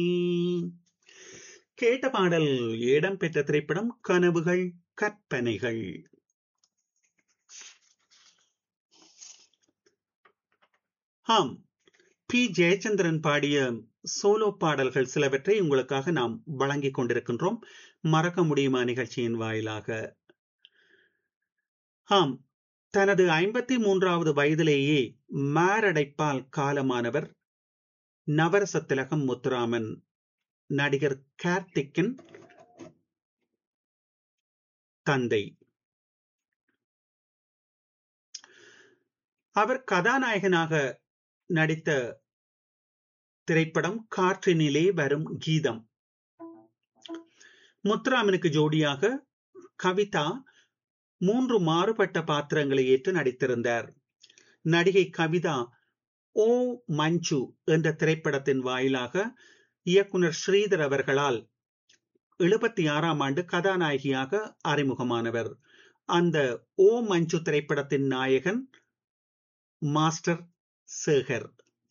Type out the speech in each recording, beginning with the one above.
கேட்ட பாடல் இடம்பெற்ற திரைப்படம் கனவுகள் கற்பனைகள் ஆம் பி ஜெயச்சந்திரன் பாடிய சோலோ பாடல்கள் சிலவற்றை உங்களுக்காக நாம் வழங்கிக் கொண்டிருக்கின்றோம் மறக்க முடியுமா நிகழ்ச்சியின் வாயிலாக ஆம் தனது ஐம்பத்தி மூன்றாவது வயதிலேயே மாரடைப்பால் காலமானவர் நவரச திலகம் முத்துராமன் நடிகர் கார்த்திக்கின் தந்தை அவர் கதாநாயகனாக நடித்த திரைப்படம் காற்றினிலே வரும் கீதம் முத்துராமனுக்கு ஜோடியாக கவிதா மூன்று மாறுபட்ட பாத்திரங்களை ஏற்று நடித்திருந்தார் நடிகை கவிதா ஓ மஞ்சு என்ற திரைப்படத்தின் வாயிலாக இயக்குனர் ஸ்ரீதர் அவர்களால் எழுபத்தி ஆறாம் ஆண்டு கதாநாயகியாக அறிமுகமானவர் அந்த ஓ மஞ்சு திரைப்படத்தின் நாயகன் மாஸ்டர் சேகர்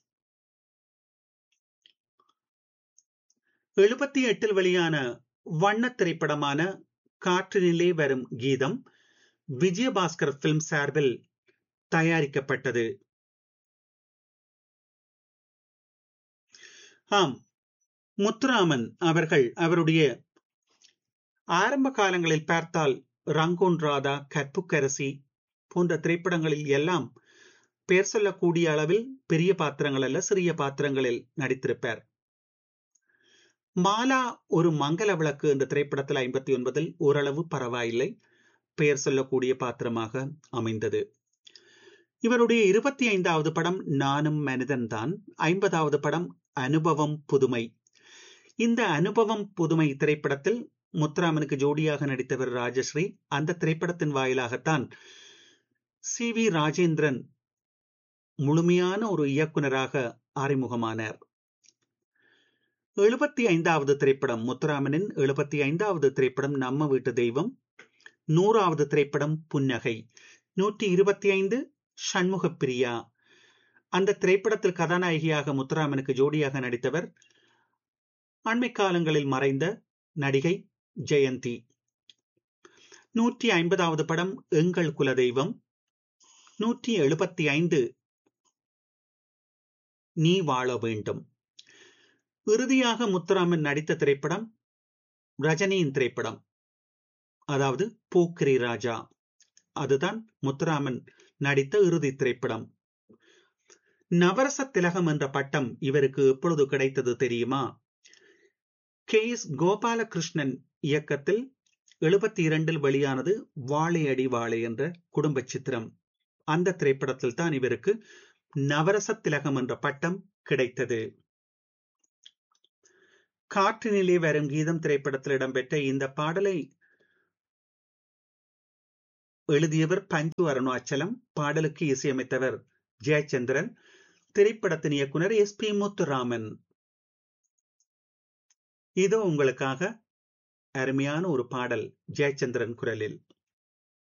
எழுபத்தி எட்டில் வெளியான வண்ண திரைப்படமான காற்றினிலே வரும் கீதம் விஜயபாஸ்கர் பிலிம் சார்பில் தயாரிக்கப்பட்டது ஆம் முத்துராமன் அவர்கள் அவருடைய ஆரம்ப காலங்களில் பார்த்தால் ரங்கோன் ராதா கற்புக்கரசி போன்ற திரைப்படங்களில் எல்லாம் பெயர் சொல்லக்கூடிய அளவில் பெரிய பாத்திரங்கள் அல்ல சிறிய பாத்திரங்களில் நடித்திருப்பார் மாலா ஒரு மங்கள விளக்கு என்ற திரைப்படத்தில் ஐம்பத்தி ஒன்பதில் ஓரளவு பரவாயில்லை பெயர் சொல்லக்கூடிய பாத்திரமாக அமைந்தது இவருடைய இருபத்தி ஐந்தாவது படம் நானும் மனிதன்தான் ஐம்பதாவது படம் அனுபவம் புதுமை இந்த அனுபவம் புதுமை திரைப்படத்தில் முத்துராமனுக்கு ஜோடியாக நடித்தவர் ராஜஸ்ரீ அந்த திரைப்படத்தின் வாயிலாகத்தான் சி வி ராஜேந்திரன் முழுமையான ஒரு இயக்குனராக அறிமுகமானார் எழுபத்தி ஐந்தாவது திரைப்படம் முத்துராமனின் எழுபத்தி ஐந்தாவது திரைப்படம் நம்ம வீட்டு தெய்வம் நூறாவது திரைப்படம் புன்னகை நூற்றி இருபத்தி ஐந்து சண்முக பிரியா அந்த திரைப்படத்தில் கதாநாயகியாக முத்துராமனுக்கு ஜோடியாக நடித்தவர் அண்மை காலங்களில் மறைந்த நடிகை ஜெயந்தி நூற்றி ஐம்பதாவது படம் எங்கள் குலதெய்வம் நூற்றி எழுபத்தி ஐந்து நீ வாழ வேண்டும் இறுதியாக முத்துராமன் நடித்த திரைப்படம் ரஜினியின் திரைப்படம் அதாவது போக்கிரி ராஜா அதுதான் முத்துராமன் நடித்த இறுதி திரைப்படம் நவரச திலகம் என்ற பட்டம் இவருக்கு எப்பொழுது கிடைத்தது தெரியுமா கே எஸ் கோபாலகிருஷ்ணன் இயக்கத்தில் எழுபத்தி இரண்டில் வெளியானது வாழை அடி வாழை என்ற குடும்ப சித்திரம் அந்த திரைப்படத்தில் தான் இவருக்கு நவரச திலகம் என்ற பட்டம் கிடைத்தது காற்றினிலே வரும் கீதம் திரைப்படத்தில் இடம்பெற்ற இந்த பாடலை எழுதியவர் பஞ்சு அருணாச்சலம் பாடலுக்கு இசையமைத்தவர் ஜெயச்சந்திரன் திரைப்படத்தின் இயக்குனர் எஸ் பி முத்துராமன் இதோ உங்களுக்காக அருமையான ஒரு பாடல் ஜெயச்சந்திரன் குரலில்